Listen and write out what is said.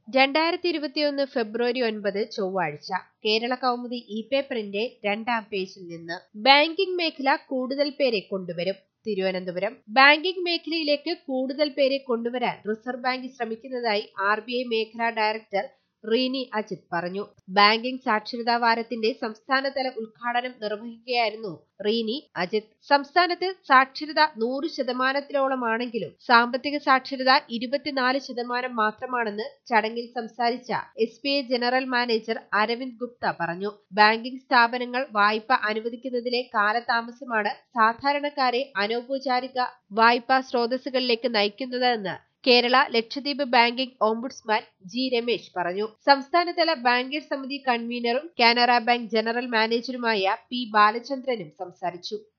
രണ്ടായിരത്തി ഇരുപത്തിയൊന്ന് ഫെബ്രുവരി ഒൻപത് ചൊവ്വാഴ്ച കേരള കൗമുദി ഇ പേപ്പറിന്റെ രണ്ടാം പേജിൽ നിന്ന് ബാങ്കിംഗ് മേഖല കൂടുതൽ പേരെ കൊണ്ടുവരും തിരുവനന്തപുരം ബാങ്കിംഗ് മേഖലയിലേക്ക് കൂടുതൽ പേരെ കൊണ്ടുവരാൻ റിസർവ് ബാങ്ക് ശ്രമിക്കുന്നതായി ആർ ബി ഐ മേഖലാ ഡയറക്ടർ റീനി അജിത് പറഞ്ഞു ബാങ്കിംഗ് സാക്ഷരതാ വാരത്തിന്റെ സംസ്ഥാനതല ഉദ്ഘാടനം നിർവഹിക്കുകയായിരുന്നു റീനി അജിത് സംസ്ഥാനത്ത് സാക്ഷരത നൂറ് ശതമാനത്തിലോളമാണെങ്കിലും സാമ്പത്തിക സാക്ഷരത ഇരുപത്തിനാല് ശതമാനം മാത്രമാണെന്ന് ചടങ്ങിൽ സംസാരിച്ച S B I general manager Arvind Gupta പറഞ്ഞു ബാങ്കിംഗ് സ്ഥാപനങ്ങൾ വായ്പ അനുവദിക്കുന്നതിലെ കാലതാമസമാണ് സാധാരണക്കാരെ അനൗപചാരിക വായ്പാ സ്രോതസ്സുകളിലേക്ക് നയിക്കുന്നതെന്ന് Kerala Lakshadweep banking ombudsman G Ramesh പറഞ്ഞു സംസ്ഥാനതല ബാങ്കേഴ്സ് സമിതി കൺവീനറും കാനറ ബാങ്ക് ജനറൽ മാനേജറുമായ പി ബാലചന്ദ്രനും സംസാരിച്ചു